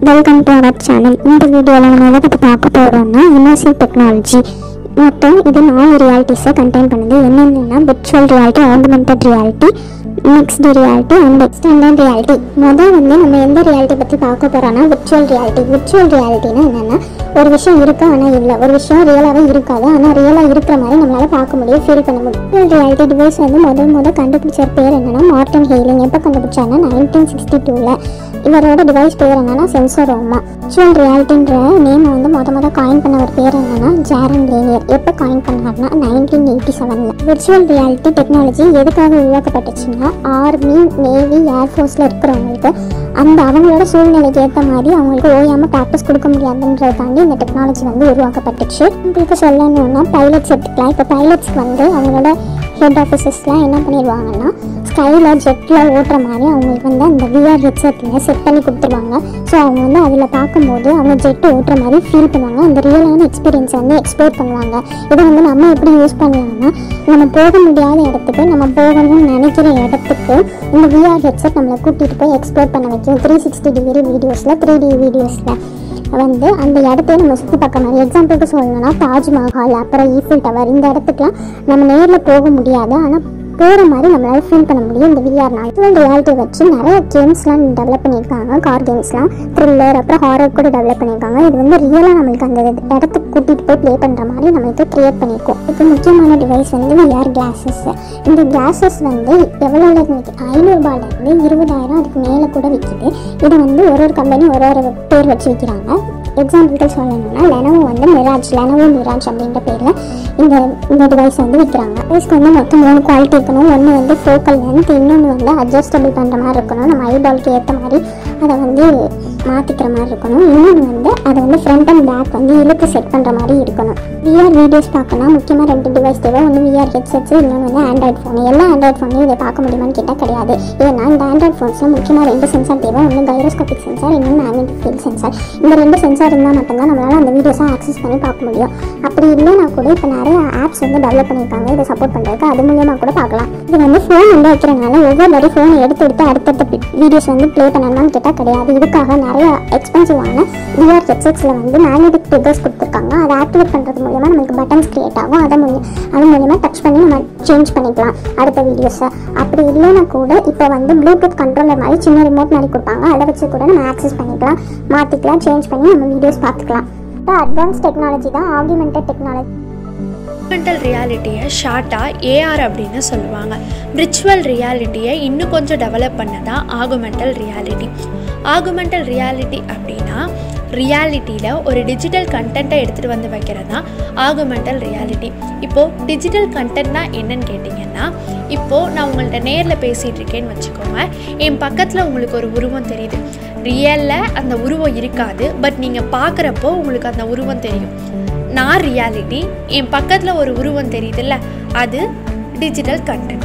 welcome to our channel இந்த வீடியோவில் நம்ம எதை பற்றி பார்க்க போகிறோம்னா இமர்சிவ் டெக்னாலஜி மொத்தம் இது நாலு ரியாலிட்டிஸை கண்டெயின் பண்ணுது என்னென்னா virtual reality augmented reality mixed reality and extended reality முதல் வந்து நம்ம எந்த ரியாலிட்டி பற்றி பார்க்க போகிறோம்னா விர்ச்சுவல் ரியாலிட்டி விர்ச்சுவல் ரியாலிட்டினா என்னென்னா ஒரு விஷயம் இருக்கு ஆனால் இல்லை ஒரு விஷயம் ரியலாகவே இருக்காது ஆனால் ரியலாக இருக்கிற மாதிரி நம்மளால் பார்க்க முடியும் ஃபீல் பண்ண முடியும் விர்ச்சுவல் ரியாலிட்டி டிவைஸ் வந்து முதல் முதல் கண்டுபிடிச்ச பேர் என்னன்னா மார்டன் ஹெய்லிங் எப்போ கண்டுபிடிச்சாங்கன்னா நைன்டீன் சிக்ஸ்டி டூவில் இவரோட டிவைஸ் பேர் என்னன்னா சென்சரோமா விர்ச்சுவல் ரியாலிட்டின்ற நேமை வந்து முத முத காயின் பண்ண ஒரு பேர் என்னன்னா ஜாரன் லேனியர் எப்போ காயின் பண்ணாருன்னா நைன்டீன் எயிட்டி செவனில் விர்ச்சுவல் ரியாலிட்டி டெக்னாலஜி எதுக்காக உருவாக்கப்பட்டுச்சுன்னா ஆர்மி நேவி ஏர்ஃபோர்ஸில் இருக்கிறவங்களுக்கு அந்த அவங்களோட சூழ்நிலைக்கு ஏற்ற மாதிரி அவங்களுக்கு ஓயாமல் ப்ராக்டிஸ் கொடுக்க முடியாதுன்றதுக்காண்டி இந்த டெக்னாலஜி வந்து உருவாக்கப்பட்டுச்சு உங்களுக்கு சொல்லணும்னா பைலட்ஸ் எடுத்துக்கலாம் இப்போ பைலட்ஸ்க்கு வந்து அவங்களோட ஹெட் ஆஃபீஸஸ்லாம் என்ன பண்ணிடுவாங்கன்னா ஸ்கையில் ஜெட்டில் ஓட்டுற மாதிரி அவங்களுக்கு வந்து அந்த விஆர் ஹெட்செட்டில் செட் பண்ணி கொடுத்துருவாங்க ஸோ அவங்க வந்து அதில் பார்க்கும்போது அவங்க ஜெட் ஓட்டுற மாதிரி ஃபீல் பண்ணுவாங்க அந்த ரியலான எக்ஸ்பீரியன்ஸை வந்து எக்ஸ்ப்ளோர் பண்ணுவாங்க இதை வந்து நம்ம எப்படி யூஸ் பண்ணலாம்னா நம்ம போக முடியாத இடத்துக்கு நம்ம போகணும்னு நினைக்கிற இடத்துக்கு இந்த விஆர் ஹெட்செட் நம்மளை கூட்டிகிட்டு போய் எக்ஸ்ப்ளோர் பண்ண வைக்கும் த்ரீ சிக்ஸ்டி டிகிரி வீடியோஸில் த்ரீ டி வீடியோஸில் வந்து அந்த இடத்தையே நம்ம சுற்றி பார்க்க மாதிரி எக்ஸாம்பிளுக்கு சொல்லணும்னா தாஜ்மஹால் அப்புறம் ஈஃபில் டவர் இந்த இடத்துக்குலாம் நம்ம நேரில் போக முடியாது ஆனால் போகிற மாதிரி நம்மளால் ஃபீல் பண்ண முடியும் இந்த விஆர் நாள் ரியாலிட்டி வச்சு நிறைய கேம்ஸ்லாம் டெவலப் பண்ணியிருக்காங்க கார் கேம்ஸ்லாம் த்ரில்லர் அப்புறம் ஹாரர் கூட டெவலப் பண்ணியிருக்காங்க இது வந்து ரியலாக நம்மளுக்கு அந்த இடத்துக்கு கூட்டிகிட்டு போய் ப்ளே பண்ணுற மாதிரி நம்மளுக்கு க்ரியேட் பண்ணியிருக்கோம் இதுக்கு முக்கியமான டிவைஸ் வந்து விஆர் கிளாஸஸ் இந்த கிளாஸஸ் வந்து எவ்வளோ ஐநூறுபாலேருந்து இருபதாயிரம் அதுக்கு மேலே கூட விற்கிது இதை வந்து ஒரு ஒரு கம்பெனி ஒரு ஒரு பேர் வச்சு விற்கிறாங்க எக்ஸாம்பிளுக்கு சொல்லணும்னா லெனவோ வந்து மிராஜ் லெனவோ மிராஜ் அப்படின்ற பேரில் இந்த இந்த டிவைஸ் வந்து விற்கிறாங்க டிவைஸ்க்கு வந்து மொத்தம் மூணு குவாலிட்டி இருக்கணும் ஒன்று வந்து ஃபோக்கல் லென்த் இன்னொன்று வந்து அட்ஜஸ்டபிள் பண்ணுற மாதிரி இருக்கணும் நம்ம ஐபாலுக்கு ஏற்ற மாதிரி அதை வந்து மாற்றிக்கிற மாதிரி இருக்கணும் இன்னொன்று வந்து அதை வந்து ஃப்ரண்ட் அண்ட் பேக் வந்து இழுத்து செட் பண்ணுற மாதிரி இருக்கணும் விஆர் வீடியோஸ் பார்க்கணும் முக்கியமாக ரெண்டு டிவைஸ் தேவை ஒன்று விஆர் ஹெட்செட்ஸ் இன்னொன்று வந்து ஆண்ட்ராய்ட் ஃபோன் எல்லா ஆண்ட்ராய்ட் ஃபோனையும் இதை பார்க்க முடியுமான்னு கேட்டால் கிடையாது ஏன்னா இந்த ஆண்ட்ராய்ட் ஃபோன்ஸில் முக்கியமாக ரெண்டு சென்சார் தேவை ஒன்று கைரோஸ்கோபிக் சென்சார் இன்னொன்று மேக்னெட்டிக் ஃபீல்ட் சென்சார் இந்த ரெண்டு சென்சார் இருந்தால் மட்டும்தான் நம்மளால் அந்த வீடியோஸை ஆக்சஸ் பண்ணி பார்க்க முடியும் அப்படி இல்லைனா கூட இப்போ நிறைய ஆப்ஸ் வந்து டெவலப் பண்ணியிருக்காங்க இதை சப்போர்ட் பண்ணுறதுக்கு அது மூலியமாக கூட பார்க்கலாம் இது வந்து ஃபோன் வந்து வைக்கிறனால ஒவ்வொரு வாட்டி ஃபோனை எடுத்து எடுத்து அடுத்தடுத்த வீடியோஸ் வந்து ப்ளே பண்ணணுமான்னு கேட்டால் கிடையாது இதுக்காக நிறைய எக்ஸ்பென்சிவான விஆர் ஹெட்செட்ஸில் வந்து மேக்னெட்டிக் ட்ரிகர்ஸ் கொடுத்துருக்காங்க அதை ஆக்டிவேட் பண்ணுறது மூலியமாக நமக்கு பட்டன்ஸ் கிரியேட் ஆகும் அதை மூலியம் அது மூலியமாக டச் பண்ணி நம்ம சேஞ்ச் பண்ணிக்கலாம் அடுத்த வீடியோஸை அப்படி இல்லைனா கூட இப்போ வந்து ப்ளூடூத் கண்ட்ரோலர் மாதிரி சின்ன ரிமோட் மாதிரி கொடுப்பாங்க அதை வச்சு கூட நம்ம ஆக்சஸ் பண்ணிக்கலாம் மாற்றிக்கலாம் சேஞ்ச் பண்ணி நம்ம வீடியோஸ் பார்த்துக்கலாம் அட்வான்ஸ் டெக்னாலஜி தான் ஆகுமெண்டட் டெக்னாலஜி ஆகுமெண்டல் ரியாலிட்டியை ஷார்ட்டாக ஏஆர் அப்படின்னு சொல்லுவாங்க விர்ச்சுவல் ரியாலிட்டியை இன்னும் கொஞ்சம் டெவலப் பண்ணதான் ஆகுமெண்டல் ரியாலிட்டி ஆகுமெண்டல் ரியாலிட்டி அப்படின்னா ரியாலிட்டியில் ஒரு டிஜிட்டல் கண்டென்ட்டை எடுத்துகிட்டு வந்து வைக்கிறது தான் ஆகுமெண்டல் ரியாலிட்டி இப்போது டிஜிட்டல் கண்டென்ட்னா என்னன்னு கேட்டிங்கன்னா இப்போது நான் உங்கள்கிட்ட நேரில் பேசிகிட்டு இருக்கேன்னு வச்சுக்கோங்க என் பக்கத்தில் உங்களுக்கு ஒரு உருவம் தெரியுது ரியலில் அந்த உருவம் இருக்காது பட் நீங்கள் பார்க்குறப்போ உங்களுக்கு அந்த உருவம் தெரியும் நான் ரியாலிட்டி என் பக்கத்தில் ஒரு உருவம் தெரியுதுல்ல அது டிஜிட்டல் கண்டென்ட்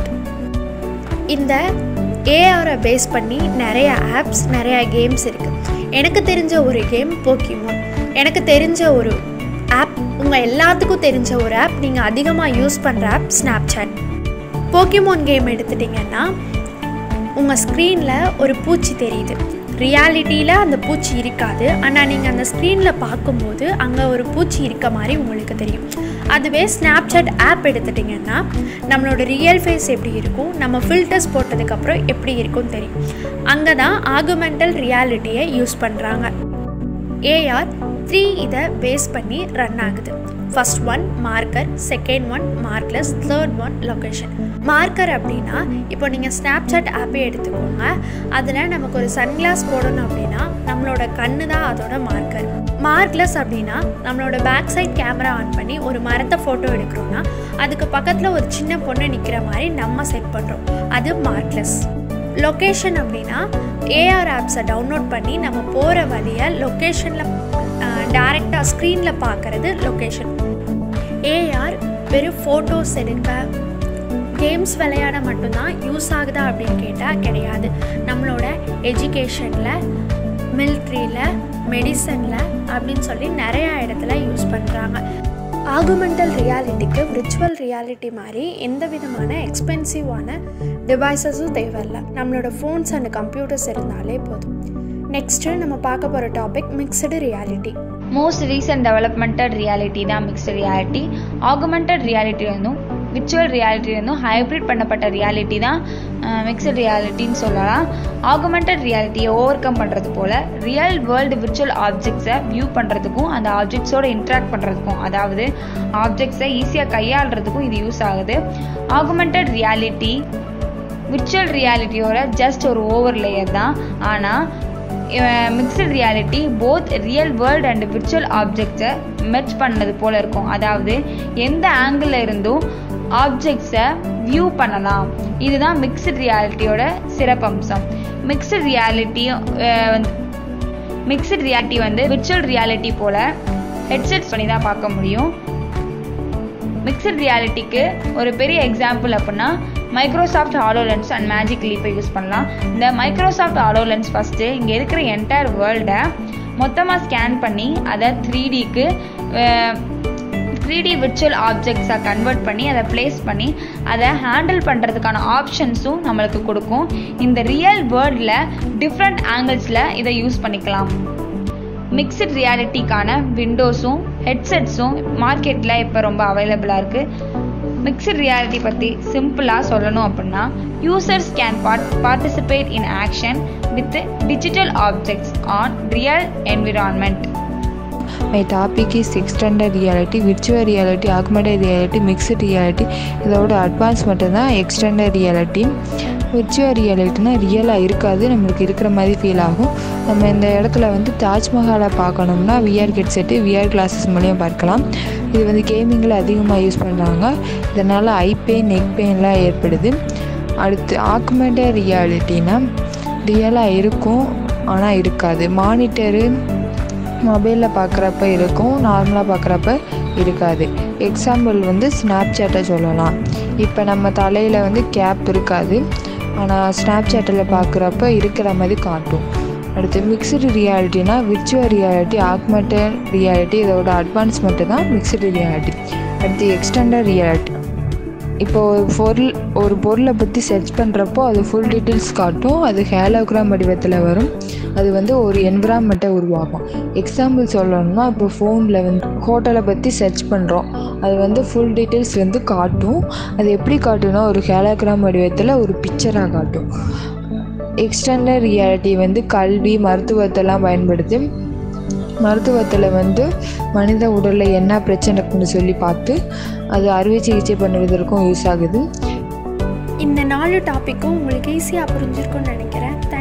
இந்த ஏஆரை பேஸ் பண்ணி நிறைய ஆப்ஸ் நிறைய கேம்ஸ் இருக்குது எனக்கு தெரிஞ்ச ஒரு கேம் போக்கிமோன் எனக்கு தெரிஞ்ச ஒரு ஆப் உங்கள் எல்லாத்துக்கும் தெரிஞ்ச ஒரு ஆப் நீங்கள் அதிகமாக யூஸ் பண்ணுற ஆப் ஸ்னாப்சாட் போக்கிமோன் கேம் எடுத்துட்டிங்கன்னா உங்கள் ஸ்க்ரீனில் ஒரு பூச்சி தெரியுது ரியாலிட்டியில் அந்த பூச்சி இருக்காது ஆனால் நீங்கள் அந்த ஸ்க்ரீனில் பார்க்கும்போது அங்கே ஒரு பூச்சி இருக்க மாதிரி உங்களுக்கு தெரியும் அதுவே ஸ்னாப்சாட் ஆப் எடுத்துட்டிங்கன்னா நம்மளோட ரியல் ஃபேஸ் எப்படி இருக்கும் நம்ம ஃபில்டர்ஸ் போட்டதுக்கப்புறம் எப்படி இருக்கும்னு தெரியும் அங்கே தான் ஆகுமெண்டல் ரியாலிட்டியை யூஸ் பண்ணுறாங்க ஏஆர் த்ரீ இதை பேஸ் பண்ணி ரன் ஆகுது first one marker second one markerless third one location marker அப்படின்னா இப்போ நீங்கள் ஸ்னாப்சாட் ஆப்பே எடுத்துக்கோங்க அதில் நமக்கு ஒரு சன்கிளாஸ் போடணும் அப்படின்னா நம்மளோட கண்ணு தான் அதோட மார்க்கர் மார்க்லெஸ் அப்படின்னா நம்மளோட பேக் சைட் கேமரா ஆன் பண்ணி ஒரு மரத்தை ஃபோட்டோ எடுக்கிறோன்னா அதுக்கு பக்கத்தில் ஒரு சின்ன பொண்ணு நிற்கிற மாதிரி நம்ம செட் பண்ணுறோம் அது மார்க்லெஸ் லொக்கேஷன் அப்படின்னா ஏஆர் ஆப்ஸை டவுன்லோட் பண்ணி நம்ம போகிற வழியை லொக்கேஷனில் டேரெக்டாக ஸ்க்ரீனில் பார்க்குறது லொக்கேஷன் ஏஆர் வெறும் ஃபோட்டோஸ் எடுக்க கேம்ஸ் விளையாட மட்டும்தான் யூஸ் ஆகுதா அப்படின்னு கேட்டால் கிடையாது நம்மளோட எஜுகேஷனில் மிலிட்ரியில் மெடிசனில் அப்படின்னு சொல்லி நிறையா இடத்துல யூஸ் பண்ணுறாங்க ஆகுமெண்டல் ரியாலிட்டிக்கு விர்ச்சுவல் ரியாலிட்டி மாதிரி எந்த விதமான எக்ஸ்பென்சிவான டிவைசஸும் தேவையில்லை நம்மளோட ஃபோன்ஸ் அண்ட் கம்ப்யூட்டர்ஸ் இருந்தாலே போதும் நெக்ஸ்ட்டு நம்ம பார்க்க போகிற topic mixed reality most recent developmented reality தான் மிக்ஸ்டு ரியாலிட்டி ஆகுமெண்டட் ரியாலிட்டி இருந்தும் விர்ச்சுவல் ரியாலிட்டி இருந்தும் ஹைப்ரிட் பண்ணப்பட்ட ரியாலிட்டி தான் மிக்சட் ரியாலிட்டின்னு சொல்லலாம் ஆகுமெண்டட் ரியாலிட்டியை ஓவர் கம் பண்ணுறது போல் ரியல் வேர்ல்டு விர்ச்சுவல் ஆப்ஜெக்ட்ஸை வியூ பண்ணுறதுக்கும் அந்த ஆப்ஜெக்ட்ஸோட இன்ட்ராக்ட் பண்ணுறதுக்கும் அதாவது ஆப்ஜெக்ட்ஸை ஈஸியாக கையாளுறதுக்கும் இது யூஸ் ஆகுது ஆகுமெண்டட் ரியாலிட்டி விர்ச்சுவல் ரியாலிட்டியோட ஜஸ்ட் ஒரு ஓவர் லேயர் தான் ஆனால் mixed reality both real world and virtual ஆப்ஜெக்ட்ஸை மெர்ச் பண்ணது போல் இருக்கும் அதாவது எந்த ஆங்கிளில் இருந்தும் ஆப்ஜெக்ட்ஸை வியூ பண்ணலாம் இதுதான் மிக்சட் ரியாலிட்டியோட சிறப்பம்சம் மிக்சட் ரியாலிட்டி வந்து மிக்சட் ரியாலிட்டி வந்து விர்ச்சுவல் ரியாலிட்டி போல் ஹெட்செட்ஸ் பண்ணி தான் பார்க்க முடியும் மிக்சட் ரியாலிட்டிக்கு ஒரு பெரிய எக்ஸாம்பிள் அப்படின்னா மைக்ரோசாஃப்ட் ஹாலோலென்ஸ் அண்ட் மேஜிக் லீப்பை யூஸ் பண்ணலாம் இந்த மைக்ரோசாஃப்ட் ஹாலோலென்ஸ் ஃபஸ்ட்டு இங்கே இருக்கிற என்டையர் வேர்ல்டை மொத்தமாக ஸ்கேன் பண்ணி அதை த்ரீ டிக்கு த்ரீ டி விர்ச்சுவல் ஆப்ஜெக்ட்ஸை கன்வெர்ட் பண்ணி அதை ப்ளேஸ் பண்ணி அதை ஹேண்டில் பண்ணுறதுக்கான ஆப்ஷன்ஸும் நம்மளுக்கு கொடுக்கும் இந்த ரியல் வேர்ல்டில் டிஃப்ரெண்ட் ஆங்கிள்ஸில் இதை யூஸ் பண்ணிக்கலாம் மிக்சட் ரியாலிட்டிக்கான விண்டோஸும் ஹெட்செட்ஸும் மார்க்கெட்டில் இப்போ ரொம்ப அவைலபிளாக இருக்குது மிக்சட் ரியாலிட்டி பற்றி சிம்பிளாக சொல்லணும் அப்படின்னா users can part participate in action with digital objects on real environment my topic is extended reality virtual reality augmented reality mixed reality இதோட அட்வான்ஸ் மட்டும்தான் எக்ஸ்டெண்டட் ரியாலிட்டி விர்ச்சுவல் ரியாலிட்டினா ரியலாக இருக்காது நம்மளுக்கு இருக்கிற மாதிரி ஃபீல் ஆகும் நம்ம இந்த இடத்துல வந்து தாஜ்மஹாலை பார்க்கணும்னா விஆர் ஹெட்செட்டு விஆர் கிளாஸஸ் மூலியம் பார்க்கலாம் இது வந்து கேமிங்கில் அதிகமாக யூஸ் பண்ணுறாங்க இதனால் ஐ பெயின் நெக் பெயின்லாம் ஏற்படுது அடுத்து ஆக்மெண்டட் ரியாலிட்டினா ரியலாக இருக்கும் ஆனால் இருக்காது மானிட்டரு மொபைலில் பார்க்குறப்ப இருக்கும் நார்மலாக பார்க்குறப்ப இருக்காது எக்ஸாம்பிள் வந்து ஸ்னாப்சாட்டை சொல்லலாம் இப்போ நம்ம தலையில் வந்து கேப் இருக்காது ஆனால் ஸ்னாப்சாட்டில் பார்க்குறப்ப இருக்கிற மாதிரி காட்டும் அடுத்து மிக்சடு ரியாலிட்டினா விர்ச்சுவல் ரியாலிட்டி ஆக்மெண்டட் ரியாலிட்டி இதோட அட்வான்ஸ்மெண்ட்டு தான் மிக்சடு ரியாலிட்டி அடுத்து எக்ஸ்டெண்டட் ரியாலிட்டி இப்போ ஒரு பொருள் ஒரு பொருளை பற்றி சர்ச் பண்ணுறப்போ அது ஃபுல் டீட்டெயில்ஸ் காட்டும் அது ஹேலோகிராம் வடிவத்தில் வரும் அது வந்து ஒரு என்விரான்மெண்ட்டை உருவாக்கும் எக்ஸாம்பிள் சொல்லணும்னா இப்போ ஃபோனில் வந்து ஹோட்டலை பற்றி சர்ச் பண்ணுறோம் அது வந்து ஃபுல் டீட்டெயில்ஸ் வந்து காட்டும் அது எப்படி காட்டும்னா ஒரு ஹேலோகிராம் வடிவத்தில் ஒரு பிக்சராக காட்டும் எக்ஸ்டெண்டட் ரியாலிட்டி வந்து கல்வி மருத்துவத்தெல்லாம் பயன்படுத்தி மருத்துவத்தில் வந்து மனித உடலில் என்ன பிரச்சனை இருக்குன்னு சொல்லி பார்த்து அது அறுவை சிகிச்சை பண்ணுவதற்கும் யூஸ் ஆகுது இந்த நாலு டாப்பிக்கும் உங்களுக்கு ஈஸியாக புரிஞ்சிருக்கும்னு நினைக்கிறேன்